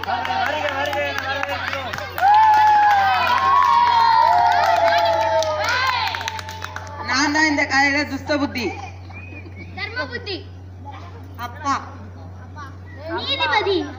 வருக வருக என வரவேற்கிறோம் நான் தான் இந்த கதையில துஷ்ட புத்தி தர்மபுத்தி அப்பா நீதிபதி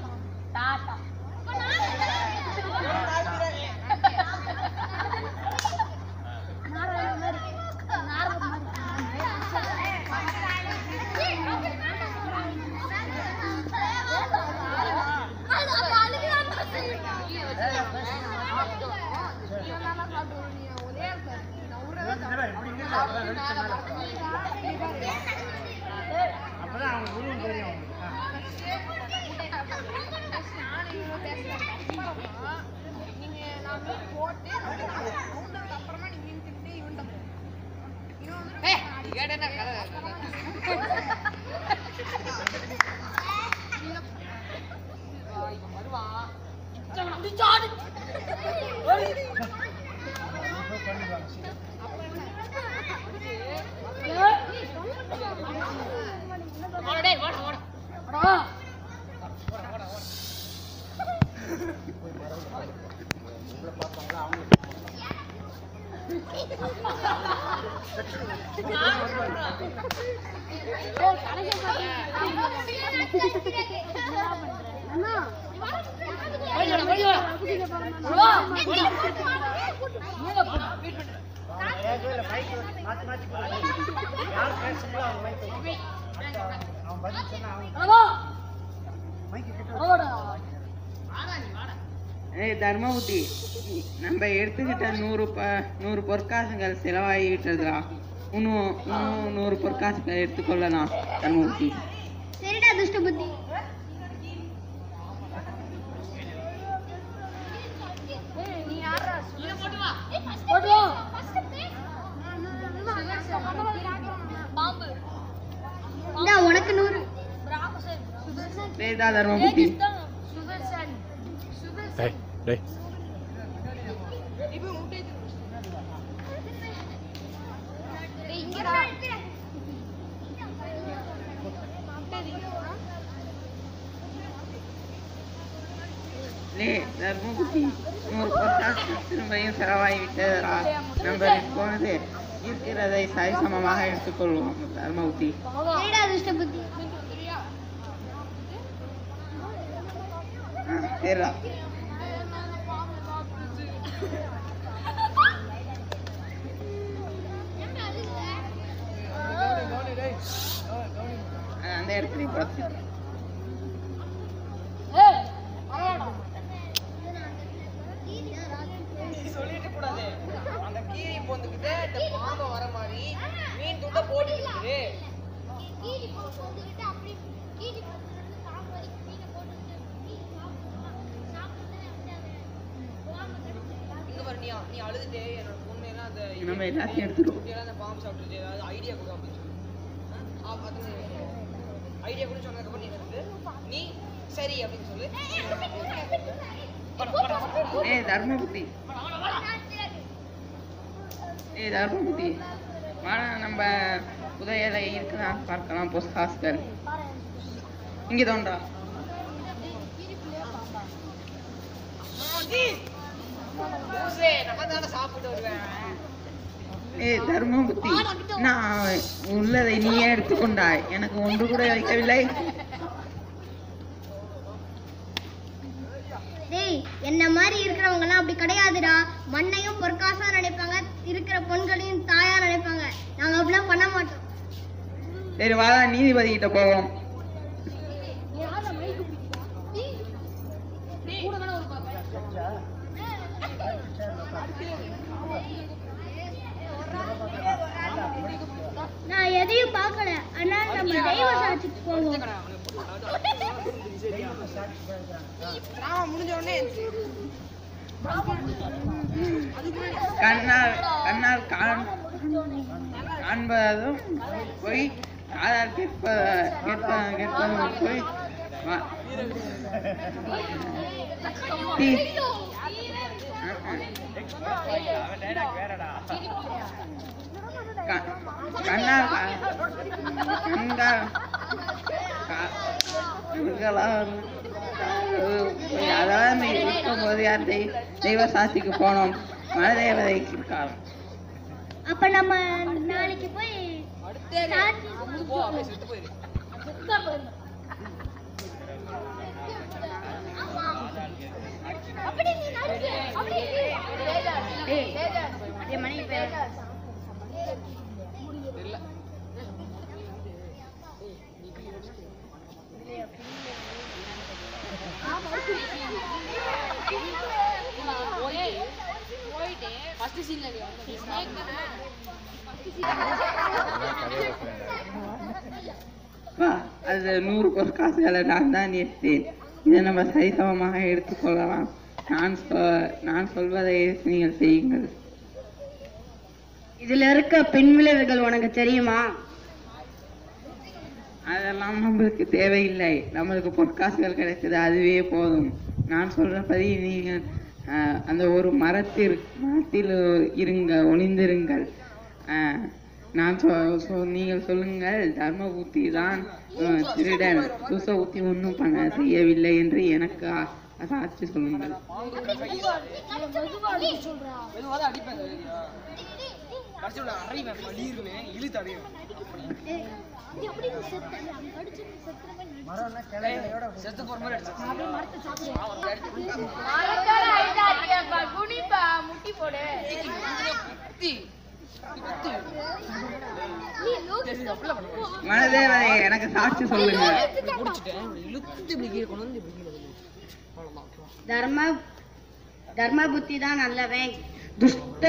அப்பதான் அவங்க குருவும் தெரியும் மைக் மாத்தி மாத்தி போடுங்க. யார் பேசுறீங்களோ அவங்க மைக் அவன் பதில் சொன்னா அவங்க மைக்கு கிட்ட ஏய் தர்மபுத்தி நம்ம எடுத்துக்கிட்ட நூறு ப நூறு பொற்காசுகள் செலவாகிவிட்டதுடா இன்னும் இன்னும் நூறு பொற்காசுகள் எடுத்துக்கொள்ளலாம் தர்மபுத்தி சரிடா துஷ்ட புத்தி இந்தா உனக்கு நூறு சரிடா தர்மபுத்தி டேய் டேய் லே தர்மபுத்தி நூறு பொற்காசு திரும்பியும் செலவாகிவிட்டதுடா நம்ம இப்பொழுது இருக்கிறதை சரிசமமாக எடுத்துக்கொள்வோம் தர்மபுத்தி சரிடா துஷ்ட புத்தி ஆ சரிடா ஆ, அந்த இடத்துல பார்த்து சொல்லிட்டு கூடாது அந்த கீரி பொந்துக்கிட்ட இந்த பாம்பை வர மாதிரி மீன் துண்ட போட்டுக்கிட்டு இங்க பாரு நீ நீ அழுதுட்டு என்னோட பொண்ணெல்லாம் அந்த நம்ம எல்லாத்தையும் எடுத்துருவோம் குட்டியெல்லாம் அந்த பாம்பு சாப்பிட்டுட்டு ஏதாவது ஐடியா கொடு அப்படின்னு சொல்லி ஐடியா கூட சொன்னதுக்கப்புறம் நீ வந்து நீ சரி அப்படின்னு சொல்லு ஏய் தர்மபுத்தி ஏய் தர்மபுத்தி வாடா நம்ம புதையலை இருக்குதான் பார்க்கலாம் பொஸ்காஸ்கர் இங்கே தோன்றா லூசே, நான் தானே சாப்பிட்டு வருவேன் ஏய் தர்மபுத்தி நான் உள்ளதை நீயே எடுத்துக்கொண்டாய் எனக்கு ஒன்று கூட வைக்கவில்லை டேய் என்ன மாதிரி இருக்கிறவங்க எல்லாம் அப்படி கிடையாதுடா மண்ணையும் பொற்காசா நினைப்பாங்க இருக்கிற பொண்களையும் தாயா நினைப்பாங்க நாங்க அப்படிலாம் பண்ண மாட்டோம் சரி வாடா நீதிபதி கிட்ட போவோம் நான் எதையும் பார்க்கல அதனால நம்ம தெய்வ சாட்சிக்கு போவோம் டிராமா முடிஞ்ச உடனே கண்ணால் கண்ணால் காண் காண்பதும் போய் காதால் கேட்ப கேட்ப கேட்பதும் போய் வா- டீ. க- கண்ணால் கா- கண்டால் கா- இருக்கலாம் அதாவது இருக்கும் போது யார் தெய்- தெய்வ சாட்சிக்கு போனோம் மனதேவதைக்கு இருக்காங்க அப்ப நம்ம நாளைக்கு போய் சாட்சி போ அப்படியே செத்து போயிரு அப்படி நீ நடிச்சு அப்படி என் மனைவி பேர் அப்பா, அது நூறு பொற்காசுகளை நான் தான் எடுத்தேன் இதை நம்ம சரிசமமாக எடுத்துக்கொள்ளலாம் நான் சொ- நான் சொல்வதை நீங்கள் செய்யுங்கள் இதுல இருக்க பின் விளைவுகள் உனக்கு தெரியுமா அதெல்லாம் நம்மளுக்கு தேவையில்லை நம்மளுக்கு பொற்காசுகள் கிடைத்தது அதுவே போதும் நான் சொல்றபடி நீங்கள் ஆஹ், அந்த ஒரு மரத்தில் மரத்தில் இருங்க ஒளிந்திருங்கள் ஆஹ், நான் சொ சொ- நீங்கள் சொல்லுங்கள் தர்மபுத்தி தான் ஆஹ், திருடன் சுசபுத்தி ஒன்றும் பண்ண செய்யவில்லை என்று எனக்கு ஆ- சாட்சி சொல்லுங்கள் மெதுவாக தான் அடிப்பேன் சரியா கடைசி உள்ள அறிவேன் பளிருவேன் இழுத்து அடிவேன் செத்து போற மாதிரி அடிச்சு குத்தி குத்து மனதேவதை எனக்கு சாட்சி சொல்லுங்க இப்படி பிடிச்சிட்டேன் இப்படி இழுத்து இப்படி கீழே கொண்டு வந்து இப்படி கீழே தள்ளு. அவ்வளவுதான் தர்ம தர்ம புத்தி தான் நல்லவன் துஷ்ட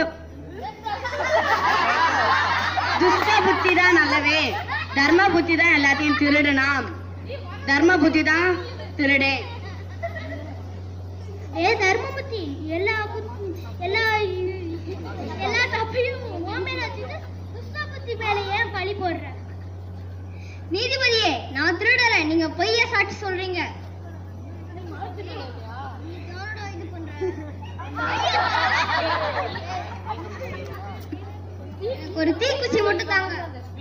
துஷ்ட புத்தி தான் நல்லவே தர்ம புத்தி தான் எல்லாத்தையும் திருடுனாம் தர்ம புத்தி தான் திருடே ஏ தர்மபுத்தி எல்லா குத்- எல்லா எல்லா தப்பையும் உன் மேல வச்சுட்டு துஷ்டபுத்தி மேல ஏன் பழி போடுற நீதிபதியே நான் திருடல நீங்க பொய்ய சாட்சி சொல்றீங்க யாரோட இது பண்ற? எனக்கு ஒரு தீக்குச்சி மட்டும் தாங்க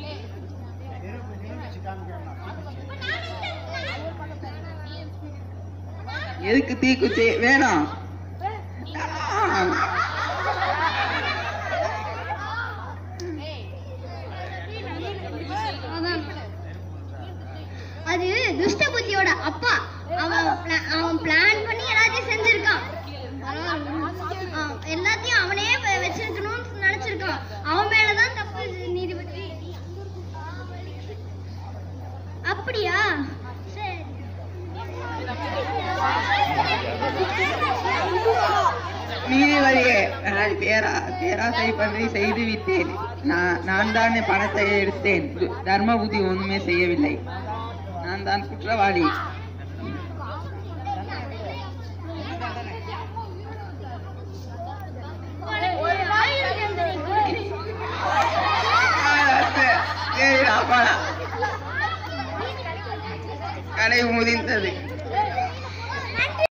எதுக்கு தீக்குச்சி வேணும் ஆ. அதான். அது துஷ்ட புத்தியோட அப்பா அவன் pla- அவன் பிளான் பண்ணி எல்லாத்தையும் செஞ்சிருக்கான் ஆ, எல்லாத்தையும் அவனே வ- வச்சிருக்கணும்னு நினைச்சிருக்கான் அவன் மேலதான் தப்பு இது, நீதிபதி அப்படியா சரி நீதிபதியே நான் பேரா பேராசை பண்ணி செய்து விட்டேன் நான் நான் தானே பணத்தை எடுத்தேன் தர்ம புத்தி ஒண்ணுமே செய்யவில்லை நான் தான் குற்றவாளி ஒரு ஆயுள் தண்டனை கொடு. ஏய், அப்பா, கடை முதிர்ந்தது